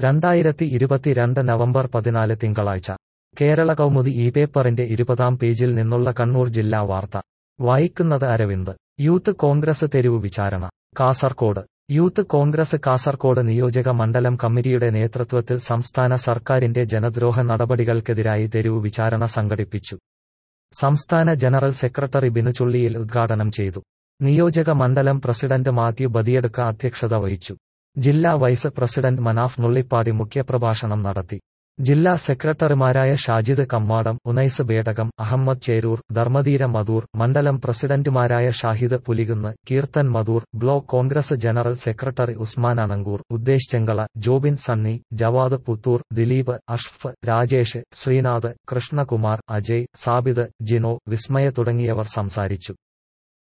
രണ്ടായിരത്തി ഇരുപത്തിരണ്ട് നവംബർ പതിനാല് തിങ്കളാഴ്ച കേരള കൗമുദി ഈ പേപ്പറിന്റെ ഇരുപതാം പേജിൽ നിന്നുള്ള കണ്ണൂർ ജില്ലാ വാർത്ത വായിക്കുന്നത് അരവിന്ദ് യൂത്ത് കോൺഗ്രസ് തെരുവ് വിചാരണ കാസർകോട് യൂത്ത് കോൺഗ്രസ് കാസർകോട് നിയോജക മണ്ഡലം കമ്മിറ്റിയുടെ നേതൃത്വത്തിൽ സംസ്ഥാന സർക്കാരിന്റെ ജനദ്രോഹ നടപടികൾക്കെതിരായി തെരുവ് വിചാരണ സംഘടിപ്പിച്ചു സംസ്ഥാന ജനറൽ സെക്രട്ടറി ബിനു ചുള്ളിയിൽ ഉദ്ഘാടനം ചെയ്തു നിയോജക മണ്ഡലം പ്രസിഡന്റ് മാത്യു ബദിയടുക്ക അധ്യക്ഷത വഹിച്ചു ജില്ലാ വൈസ് പ്രസിഡന്റ് മനാഫ് നുള്ളിപ്പാടി മുഖ്യപ്രഭാഷണം നടത്തി ജില്ലാ സെക്രട്ടറിമാരായ ഷാജിദ് കമ്മാടം ഉനൈസ് ബേടകം അഹമ്മദ് ചേരൂർ ധർമ്മധീര മധൂർ മണ്ഡലം പ്രസിഡന്റുമാരായ Shahid Pulikunnu Keerthan Madhur block Congress general secretary Usman Anangoor Uddesh Chengala Jobin Sunny Javad Puthur Dileep അഷ്ഫ് രാജേഷ് ശ്രീനാഥ് കൃഷ്ണകുമാർ അജയ് സാബിദ് ജിനോ വിസ്മയ തുടങ്ങിയവർ സംസാരിച്ചു